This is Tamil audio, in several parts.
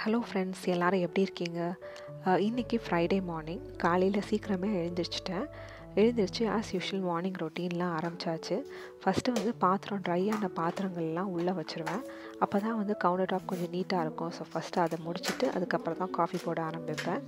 ஹலோ ஃப்ரெண்ட்ஸ் எல்லாரும் எப்படி இருக்கீங்க அஹ், இன்னைக்கு ஃப்ரைடே மார்னிங் காலையில் சீக்கிரமே எழுந்திரிச்சிட்டேன் எழுந்திரிச்சு ஆஸ் யூஷுவல் மார்னிங் ரொட்டீன்லாம் ஆரம்பிச்சாச்சு ஃபஸ்ட்டு வந்து பாத்திரம் ட்ரையான பாத்திரங்கள்லாம் உள்ளே வச்சுருவேன் அப்போ தான் வந்து கவுண்டர் டாப் கொஞ்சம் நீட்டாக இருக்கும் ஸோ ஃபஸ்ட்டு அதை முடிச்சுட்டு அதுக்கப்புறம் தான் காஃபி போட ஆரம்பிப்பேன்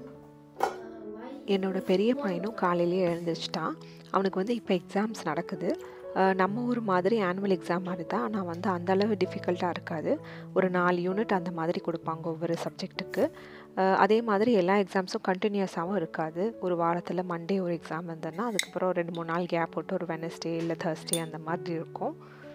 என்னோட பெரிய பையனும் காலையிலேயே எழுந்திரிச்சிட்டான் அவனுக்கு வந்து இப்போ எக்ஸாம்ஸ் நடக்குது அஹ் நம்ம ஊர் மாதிரி ஆனுவல் எக்ஸாம் மாதிரி தான் ஆனால் வந்து அந்த அளவு டிஃபிகல்ட்டாக இருக்காது ஒரு நாலு யூனிட் அந்த மாதிரி கொடுப்பாங்க ஒவ்வொரு சப்ஜெக்ட்டுக்கு அதே மாதிரி எல்லா எக்ஸாம்ஸும் கண்டினியூஸாகவும் இருக்காது ஒரு வாரத்தில் மண்டே ஒரு எக்ஸாம் இருந்ததுன்னா அதுக்கப்புறம் ரெண்டு மூணு நாள் கேப் போட்டு ஒரு வெனஸ்டே இல்லை தர்ஸ்டே அந்த மாதிரி இருக்கும்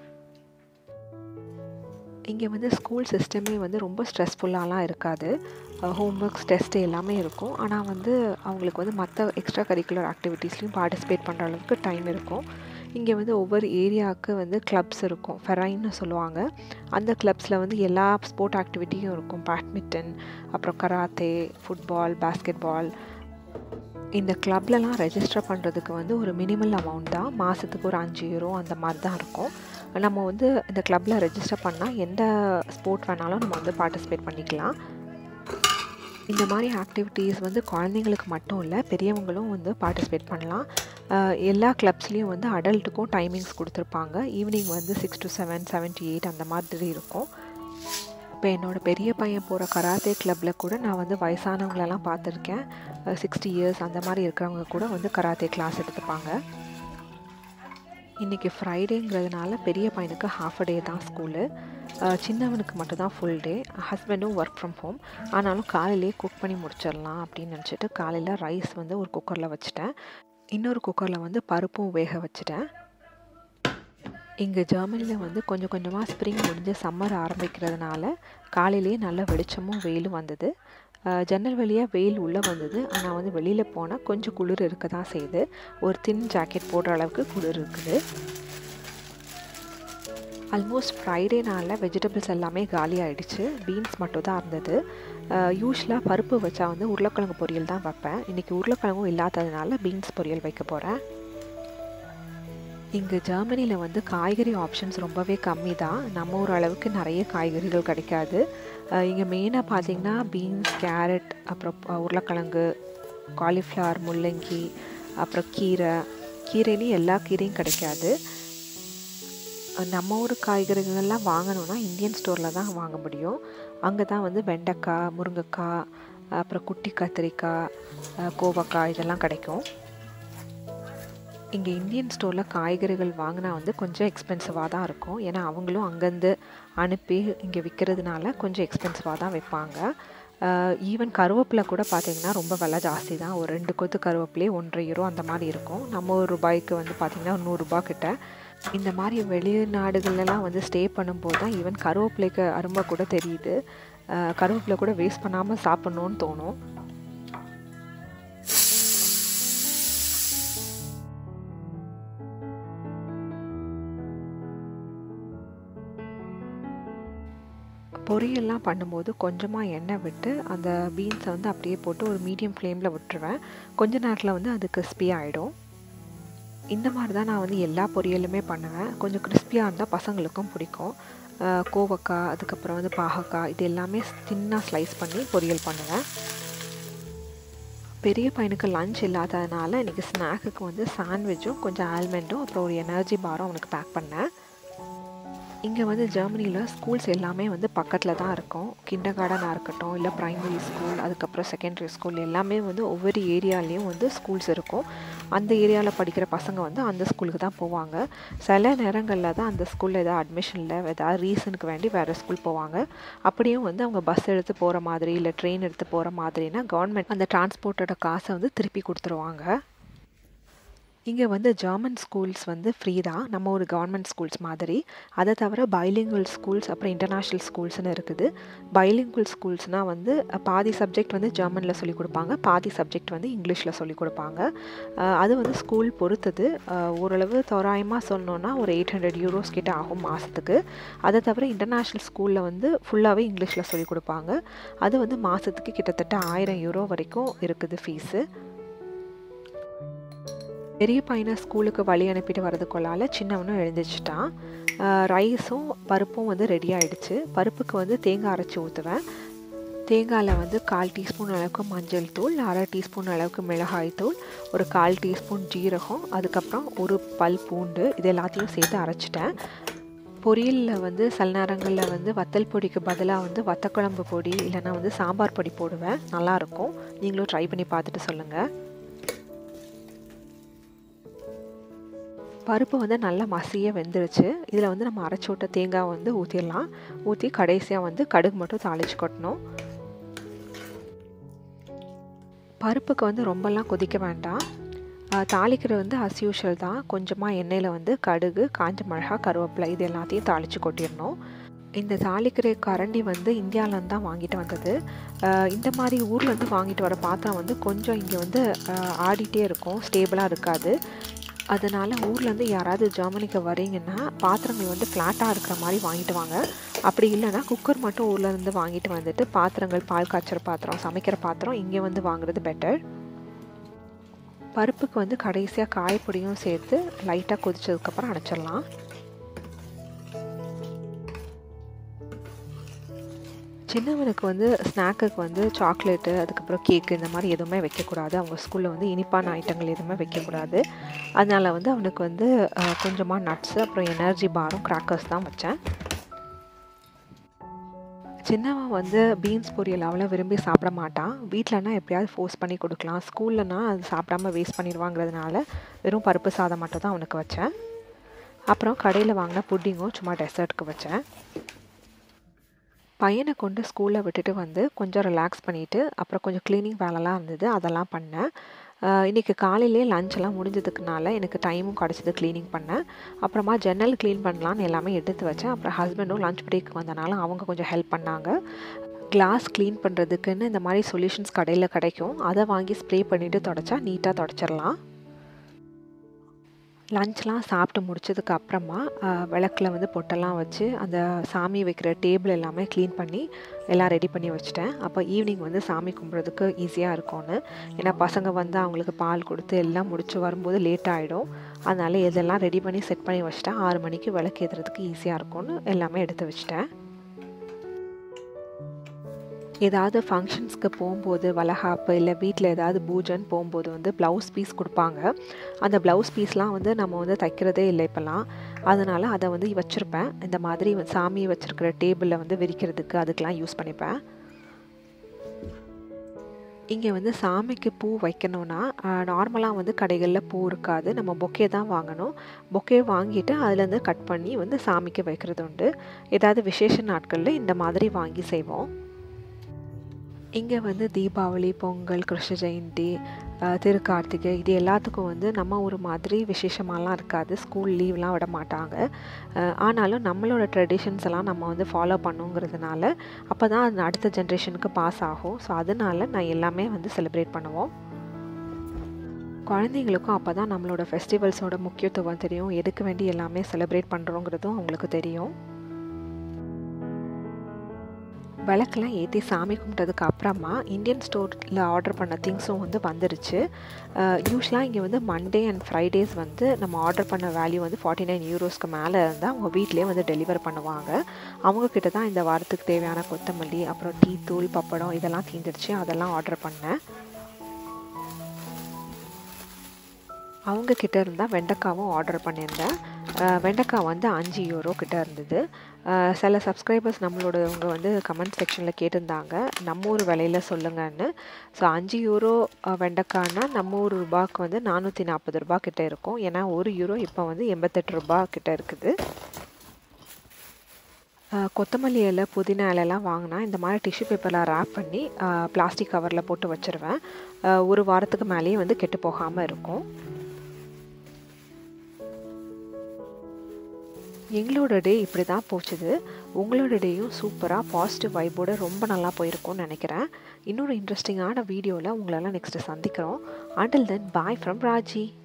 இங்கே வந்து ஸ்கூல் சிஸ்டமே வந்து ரொம்ப ஸ்ட்ரெஸ்ஃபுல்லாலாம் இருக்காது ஹோம் ஒர்க்ஸ் டெஸ்ட் எல்லாமே இருக்கும் ஆனால் வந்து அவங்களுக்கு வந்து மற்ற எக்ஸ்ட்ரா கரிக்குலர் ஆக்டிவிட்டீஸ்லையும் பார்ட்டிசிபேட் பண்ணுற அளவுக்கு டைம் இருக்கும் இங்கே வந்து ஒவ்வொரு ஏரியாவுக்கு வந்து கிளப்ஸ் இருக்கும் ஃபெரைன்னு சொல்லுவாங்க அந்த கிளப்ஸில் வந்து எல்லா ஸ்போர்ட் ஆக்டிவிட்டியும் இருக்கும் பேட்மிட்டன் அப்புறம் கராத்தே ஃபுட்பால் பாஸ்கெட் பால் இந்த கிளப்லலாம் ரெஜிஸ்டர் பண்ணுறதுக்கு வந்து ஒரு மினிமல் அமௌண்ட் தான் மாதத்துக்கு ஒரு அஞ்சு யூரோ அந்த மாதிரி தான் இருக்கும் நம்ம வந்து இந்த கிளப்பில் ரெஜிஸ்டர் பண்ணால் எந்த ஸ்போர்ட் வேணாலும் நம்ம வந்து பார்ட்டிசிபேட் பண்ணிக்கலாம் இந்த மாதிரி ஆக்டிவிட்டீஸ் வந்து குழந்தைங்களுக்கு மட்டும் இல்லை பெரியவங்களும் வந்து பார்ட்டிசிபேட் பண்ணலாம் அஹ் எல்லா கிளப்ஸ்லேயும் வந்து அடல்ட்டுக்கும் டைமிங்ஸ் கொடுத்துருப்பாங்க ஈவினிங் வந்து six to seven seven to eight அந்த மாதிரி இருக்கும் இப்போ என்னோடய பெரிய பையன் போகிற கராத்தே கிளப்பில் கூட நான் வந்து வயசானவங்களெல்லாம் பார்த்துருக்கேன் சிக்ஸ்டி இயர்ஸ் அந்த மாதிரி இருக்கிறவங்க கூட வந்து கராத்தே கிளாஸ் எடுத்துப்பாங்க இன்றைக்கி ஃப்ரைடேங்கிறதுனால பெரிய பையனுக்கு ஹாஃப் டே தான் ஸ்கூலு சின்னவனுக்கு மட்டும் தான் ஃபுல் டே ஹஸ்பண்டும் ஒர்க் ஃப்ரம் ஹோம் ஆனாலும் காலையிலேயே குக் பண்ணி முடிச்சிடலாம் அப்படின்னு நினச்சிட்டு காலையில் ரைஸ் வந்து ஒரு குக்கரில் வச்சுட்டேன் இன்னொரு குக்கரில் வந்து பருப்பும் வேக வச்சுட்டேன் இங்கே ஜெர்மனியில் வந்து கொஞ்சம் கொஞ்சமாக ஸ்ப்ரிங் முடிஞ்சு சம்மர் ஆரம்பிக்கிறதுனால காலையிலேயே நல்ல வெளிச்சமும் வெயிலும் வந்தது அஹ் ஜன்னல் வழியாக வெயில் உள்ளே வந்தது ஆனால் வந்து வெளியில் போனால் கொஞ்சம் குளிர் இருக்க தான் செய்யுது ஒரு தின் ஜாக்கெட் போடுற அளவுக்கு குளிர் இருக்குது ஆல்மோஸ்ட் ஃப்ரைடேனால வெஜிடபிள்ஸ் எல்லாமே காலி ஆயிடுச்சு பீன்ஸ் மட்டும் தான் இருந்தது யூஸ்வலாக பருப்பு வச்சா வந்து உருளைக்கிழங்கு பொரியல் தான் வைப்பேன் இன்றைக்கி உருளைக்கிழங்கும் இல்லாததுனால பீன்ஸ் பொரியல் வைக்க போகிறேன் இங்கே ஜெர்மனியில் வந்து காய்கறி ஆப்ஷன்ஸ் ரொம்பவே கம்மி தான் நம்ம ஊர் அளவுக்கு நிறைய காய்கறிகள் கிடைக்காது இங்கே மெயினாக பார்த்தீங்கன்னா பீன்ஸ் கேரட் அப்புறம் ப- உருளைக்கிழங்கு காலிஃப்ளவர் முள்ளங்கி அப்புறம் கீரை கீரையிலையும் எல்லா கீரையும் கிடைக்காது அஹ் நம்ம ஊர் காய்கறிகள்லாம் வாங்கணும்னா இந்தியன் ஸ்டோரில் தான் வாங்க முடியும் அங்கே தான் வந்து வெண்டைக்காய் முருங்கைக்காய் அப்புறம் குட்டி கத்திரிக்காய் அஹ் கோவக்காய் இதெல்லாம் கிடைக்கும் இங்கே இந்தியன் ஸ்டோரில் காய்கறிகள் வாங்கினா வந்து கொஞ்சம் எக்ஸ்பென்சிவாக தான் இருக்கும் ஏன்னா அவங்களும் அங்கேருந்து அனுப்பி இங்கே விற்கிறதுனால கொஞ்சம் எக்ஸ்பென்சிவாக தான் வைப்பாங்க ஈவன் கருவேப்பிலை கூட பார்த்தீங்கன்னா ரொம்ப விலை ஜாஸ்தி தான் ஒரு ரெண்டு கொத்து கருவேப்பிலே ஒன்றரை யூரோ அந்த மாதிரி இருக்கும் நம்ம ஒரு ரூபாய்க்கு வந்து பார்த்திங்கன்னா ஒரு நூறுரூபா கிட்ட இந்த மாதிரி வெளிநாடுகள்லாம் வந்து ஸ்டே பண்ணும்போது தான் ஈவன் கருவேப்பிலைக்கு அருமை கூட தெரியுது அஹ் கருவேப்பிலை கூட வேஸ்ட் பண்ணாமல் சாப்பிட்ணுன்னு தோணும் பொரியல்லாம் பண்ணும்போது கொஞ்சமாக எண்ணெய் விட்டு அந்த பீன்ஸை வந்து அப்படியே போட்டு ஒரு மீடியம் ஃப்ளேமில் விட்டுருவேன் கொஞ்ச நேரத்தில் வந்து அது crispy ஆகிடும் இந்த மாதிரி தான் நான் வந்து எல்லா பொரியலுமே பண்ணுவேன் கொஞ்சம் கிறிஸ்பியாக இருந்தால் பசங்களுக்கும் பிடிக்கும் அஹ் கோவக்காய் அதுக்கப்புறம் வந்து பாகக்காய் இது எல்லாமே தின்னாக ஸ்லைஸ் பண்ணி பொரியல் பண்ணுவேன் பெரிய பையனுக்கு லஞ்ச் இல்லாததுனால இன்றைக்கி ஸ்நாக்குக்கு வந்து சாண்ட்விச்சும் கொஞ்சம் ஆல்மண்டும் அப்புறம் ஒரு எனர்ஜி பாரும் அவனுக்கு பேக் பண்ணேன் இங்கே வந்து ஜெர்மனியில் ஸ்கூல்ஸ் எல்லாமே வந்து பக்கத்தில் தான் இருக்கும் கிண்டர் கார்டனாக இருக்கட்டும் இல்லை ப்ரைமரி ஸ்கூல் அதுக்கப்புறம் செகண்டரி ஸ்கூல் எல்லாமே வந்து ஒவ்வொரு ஏரியாலேயும் வந்து ஸ்கூல்ஸ் இருக்கும் அந்த ஏரியாவில் படிக்கிற பசங்க வந்து அந்த ஸ்கூலுக்கு தான் போவாங்க சில நேரங்களில் தான் அந்த ஸ்கூலில் ஏதாவது அட்மிஷனில் ஏதாவது ரீசனுக்கு வேண்டி வேறு ஸ்கூல் போவாங்க அப்படியும் வந்து அவங்க பஸ் எடுத்து போகிற மாதிரி இல்லை ட்ரெயின் எடுத்து போகிற மாதிரினா கவர்மெண்ட் அந்த டிரான்ஸ்போர்ட்டோட காசை வந்து திருப்பி கொடுத்துருவாங்க இங்கே வந்து ஜெர்மன் ஸ்கூல்ஸ் வந்து ஃப்ரீ தான் நம்ம ஒரு கவர்மெண்ட் ஸ்கூல்ஸ் மாதிரி அதை தவிர பைலிங்குவல் ஸ்கூல்ஸ் அப்புறம் இன்டர்நேஷ்னல் ஸ்கூல்ஸ்னு இருக்குது பைலிங்குவல் ஸ்கூல்ஸ்னால் வந்து அஹ், பாதி சப்ஜெக்ட் வந்து ஜெர்மனில் சொல்லிக் கொடுப்பாங்க பாதி சப்ஜெக்ட் வந்து இங்கிலீஷில் சொல்லிக் கொடுப்பாங்க அஹ், அது வந்து ஸ்கூல் பொறுத்தது அஹ், ஓரளவு தோராயமாக சொல்லணுன்னா ஒரு எயிட் ஹண்ட்ரட் யூரோஸ் கிட்ட ஆகும் மாதத்துக்கு அதை தவிர இன்டர்நேஷ்னல் ஸ்கூலில் வந்து ஃபுல்லாகவே இங்கிலீஷில் சொல்லிக் கொடுப்பாங்க அது வந்து மாதத்துக்கு கிட்டத்தட்ட ஆயிரம் யூரோ வரைக்கும் இருக்குது ஃபீஸு பெரிய பையனை ஸ்கூலுக்கு வழி அனுப்பிட்டு வரதுக்குள்ளால சின்னவனும் எழுந்திரிச்சிட்டான் ரைஸும் பருப்பும் வந்து ரெடி ஆயிடுச்சு பருப்புக்கு வந்து தேங்காய் அரைச்சி ஊற்றுவேன் தேங்காயில் வந்து கால் டீஸ்பூன் அளவுக்கு மஞ்சள் தூள் அரை டீஸ்பூன் அளவுக்கு மிளகாய் தூள் ஒரு கால் டீஸ்பூன் ஜீரகம் அதுக்கப்புறம் ஒரு பல் பூண்டு இது எல்லாத்தையும் சேர்த்து அரைச்சிட்டேன் பொரியலில் வந்து சில நேரங்களில் வந்து வத்தல் பொடிக்கு பதிலாக வந்து வத்தக்குழம்பு பொடி இல்லைனா வந்து சாம்பார் பொடி போடுவேன் நல்லாயிருக்கும் நீங்களும் ட்ரை பண்ணி பார்த்துட்டு சொல்லுங்கள் பருப்பு வந்து நல்லா மசிய வெந்துருச்சு இதில் வந்து நம்ம அரைச்சி விட்ட தேங்காய் வந்து ஊற்றிடலாம் ஊற்றி கடைசியாக வந்து கடுகு மட்டும் தாளித்து கொட்டணும் பருப்புக்கு வந்து ரொம்பலாம் கொதிக்க வேண்டாம் தாளிக்கிறது வந்து அஸ் யூஷுவல் தான் கொஞ்சமாக எண்ணெயில் வந்து கடுகு காஞ்ச மிளகா கருவேப்பிலை இது எல்லாத்தையும் தாளித்து கொட்டிடணும் இந்த தாளிக்கிற கரண்டி வந்து இந்தியாவிலேருந்து தான் வாங்கிட்டு வந்தது இந்த மாதிரி ஊர்லேருந்து வாங்கிட்டு வர பாத்திரம் வந்து கொஞ்சம் இங்கே வந்து ஆடிட்டே இருக்கும் ஸ்டேபிளாக இருக்காது அதனால் ஊர்லேருந்து யாராவது ஜெர்மனிக்கு வரீங்கன்னா பாத்திரங்கள் வந்து ஃப்ளாட்டாக இருக்கிற மாதிரி வாங்கிட்டு வாங்க அப்படி இல்லைன்னா குக்கர் மட்டும் ஊர்லேருந்து வாங்கிட்டு வந்துட்டு பாத்திரங்கள் பால் காய்ச்சற பாத்திரம் சமைக்கிற பாத்திரம் இங்கே வந்து வாங்குறது பெட்டர் பருப்புக்கு வந்து கடைசியாக காயப்பொடியும் சேர்த்து லைட்டாக கொதிச்சதுக்கப்புறம் அணைச்சிடலாம் சின்னவனுக்கு வந்து ஸ்நாக்குக்கு வந்து சாக்லேட்டு அதுக்கப்புறம் கேக்கு இந்த மாதிரி எதுவுமே வைக்கக்கூடாது அவங்க ஸ்கூலில் வந்து இனிப்பான ஐட்டங்கள் எதுவுமே வைக்கக்கூடாது அதனால் வந்து அவனுக்கு வந்து கொஞ்சமாக நட்ஸு அப்புறம் எனர்ஜி பாரும் கிராக்கர்ஸ் தான் வச்சேன் சின்னவன் வந்து பீன்ஸ் பொரியல் அவ்வளோ விரும்பி சாப்பிட மாட்டான் வீட்டிலனா எப்படியாவது ஃபோர்ஸ் பண்ணி கொடுக்கலாம் ஸ்கூல்லனா அது சாப்பிடாம வேஸ்ட் பண்ணிடுவாங்கிறதுனால வெறும் பருப்பு சாதம் மட்டும் தான் அவனுக்கு வச்சேன் அப்புறம் கடையில் வாங்கின புட்டிங்கும் சும்மா டெசர்ட்டுக்கு வச்சேன் பையனை கொண்டு ஸ்கூலில் விட்டுட்டு வந்து கொஞ்சம் ரிலாக்ஸ் பண்ணிவிட்டு அப்புறம் கொஞ்சம் க்ளீனிங் வேலைலாம் இருந்தது அதெல்லாம் பண்ணேன் இன்றைக்கி காலையிலே லஞ்செல்லாம் முடிஞ்சதுக்குனால எனக்கு டைமும் கிடச்சிது க்ளீனிங் பண்ணேன் அப்புறமா ஜன்னல் க்ளீன் பண்ணலான்னு எல்லாமே எடுத்து வச்சேன் அப்புறம் ஹஸ்பண்டும் லஞ்ச் பிரேக் வந்தனால அவங்க கொஞ்சம் ஹெல்ப் பண்ணாங்க கிளாஸ் க்ளீன் பண்ணுறதுக்குன்னு இந்த மாதிரி சொல்யூஷன்ஸ் கடையில் கிடைக்கும் அதை வாங்கி ஸ்ப்ரே பண்ணிவிட்டு தொடச்சா நீட்டாக தொடச்சிடலாம் லஞ்ச்லாம் சாப்பிட்டு முடிச்சதுக்கு அப்புறமா விளக்கில் வந்து பொட்டெல்லாம் வச்சு அந்த சாமி வைக்கிற டேபிள் எல்லாமே க்ளீன் பண்ணி எல்லாம் ரெடி பண்ணி வச்சுட்டேன் அப்போ ஈவினிங் வந்து சாமி கும்பிட்றதுக்கு ஈஸியாக இருக்கும்னு ஏன்னா பசங்க வந்து அவங்களுக்கு பால் கொடுத்து எல்லாம் முடிச்சு வரும்போது லேட் ஆகிடும் அதனால் இதெல்லாம் ரெடி பண்ணி செட் பண்ணி வச்சுட்டேன் ஆறு மணிக்கு விளக்கு ஏற்றுறதுக்கு ஈஸியாக இருக்கும்னு எல்லாமே எடுத்து வச்சுட்டேன் ஏதாவது ஃபங்க்ஷன்ஸ்க்கு போகும்போது வளகாப்பு இல்லை வீட்டில் ஏதாவது பூஜைன்னு போகும்போது வந்து ப்ளவுஸ் பீஸ் கொடுப்பாங்க அந்த ப்ளவுஸ் பீஸ்லாம் வந்து நம்ம வந்து தைக்கிறதே இல்லை இப்போல்லாம் அதனால் அதை வந்து வச்சுருப்பேன் இந்த மாதிரி சாமி வச்சுருக்கிற டேபிளில் வந்து விரிக்கிறதுக்கு அதுக்கெலாம் யூஸ் பண்ணிப்பேன் இங்கே வந்து சாமிக்கு பூ வைக்கணும்னா நார்மலாக வந்து கடைகளில் பூ இருக்காது நம்ம பொக்கே தான் வாங்கணும் பொக்கே வாங்கிட்டு அதுலேருந்து கட் பண்ணி வந்து சாமிக்கு வைக்கிறது உண்டு ஏதாவது விசேஷ நாட்களில் இந்த மாதிரி வாங்கி செய்வோம் இங்கே வந்து தீபாவளி பொங்கல் கிருஷ்ண ஜெயந்தி திருக்கார்த்திகை இது எல்லாத்துக்கும் வந்து நம்ம ஒரு மாதிரி விசேஷமாலாம் இருக்காது ஸ்கூல் லீவ்லாம் விட மாட்டாங்க ஆனாலும் நம்மளோட ட்ரெடிஷன்ஸ் எல்லாம் நம்ம வந்து ஃபாலோ பண்ணுங்கிறதுனால அப்போ தான் அது அடுத்த ஜென்ரேஷனுக்கு பாஸ் ஆகும் ஸோ அதனால நான் எல்லாமே வந்து செலிப்ரேட் பண்ணுவோம் குழந்தைங்களுக்கும் அப்போ தான் நம்மளோட ஃபெஸ்டிவல்ஸோட முக்கியத்துவம் தெரியும் எதுக்கு வேண்டி எல்லாமே செலிப்ரேட் பண்ணுறோங்கிறதும் அவங்களுக்கு தெரியும் விளக்கெல்லாம் ஏற்றி சாமி கும்பிட்டதுக்கு அப்புறமா இந்தியன் ஸ்டோரில் ஆர்டர் பண்ண திங்ஸும் வந்து வந்துருச்சு யூஸ்வலாக இங்கே வந்து மண்டே அண்ட் ஃப்ரைடேஸ் வந்து நம்ம ஆர்டர் பண்ண வேல்யூ வந்து ஃபார்ட்டி நைன் யூரோஸ்க்கு மேலே இருந்தால் அவங்க வீட்டிலே வந்து டெலிவர் பண்ணுவாங்க அவங்கக்கிட்ட தான் இந்த வாரத்துக்கு தேவையான கொத்தமல்லி அப்புறம் டீ தூள் பப்படம் இதெல்லாம் தீந்துருச்சு அதெல்லாம் ஆர்டர் பண்ணேன் அவங்க கிட்ட இருந்தால் வெண்டைக்காவும் ஆர்டர் பண்ணியிருந்தேன் வெண்டைக்காய் வந்து அஞ்சு யூரோ கிட்ட இருந்தது சில சப்ஸ்கிரைபர்ஸ் நம்மளோடவங்க வந்து கமெண்ட் செக்ஷனில் கேட்டிருந்தாங்க நம்ம ஊர் விலையில் சொல்லுங்கன்னு ஸோ அஞ்சு யூரோ வெண்டைக்காய்னா நம்ம ஊர் ரூபாய்க்கு வந்து நானூற்றி நாற்பது ரூபா கிட்ட இருக்கும் ஏன்னா ஒரு யூரோ இப்போ வந்து எண்பத்தெட்டு ரூபா கிட்ட இருக்குது கொத்தமல்லி இலை புதினா இலைலாம் வாங்கினா இந்த மாதிரி டிஷ்யூ பேப்பரில் ரேப் பண்ணி பிளாஸ்டிக் கவரில் போட்டு வச்சுருவேன் ஒரு வாரத்துக்கு மேலேயே வந்து கெட்டு போகாமல் இருக்கும் எங்களோட டே இப்படி தான் போச்சுது உங்களோட டேயும் சூப்பராக பாசிட்டிவ் வைப்போடு ரொம்ப நல்லா போயிருக்கும்னு நினைக்கிறேன் இன்னொரு இன்ட்ரெஸ்டிங்கான வீடியோவில் உங்களெல்லாம் நெக்ஸ்ட்டு சந்திக்கிறோம் until then bye from Raji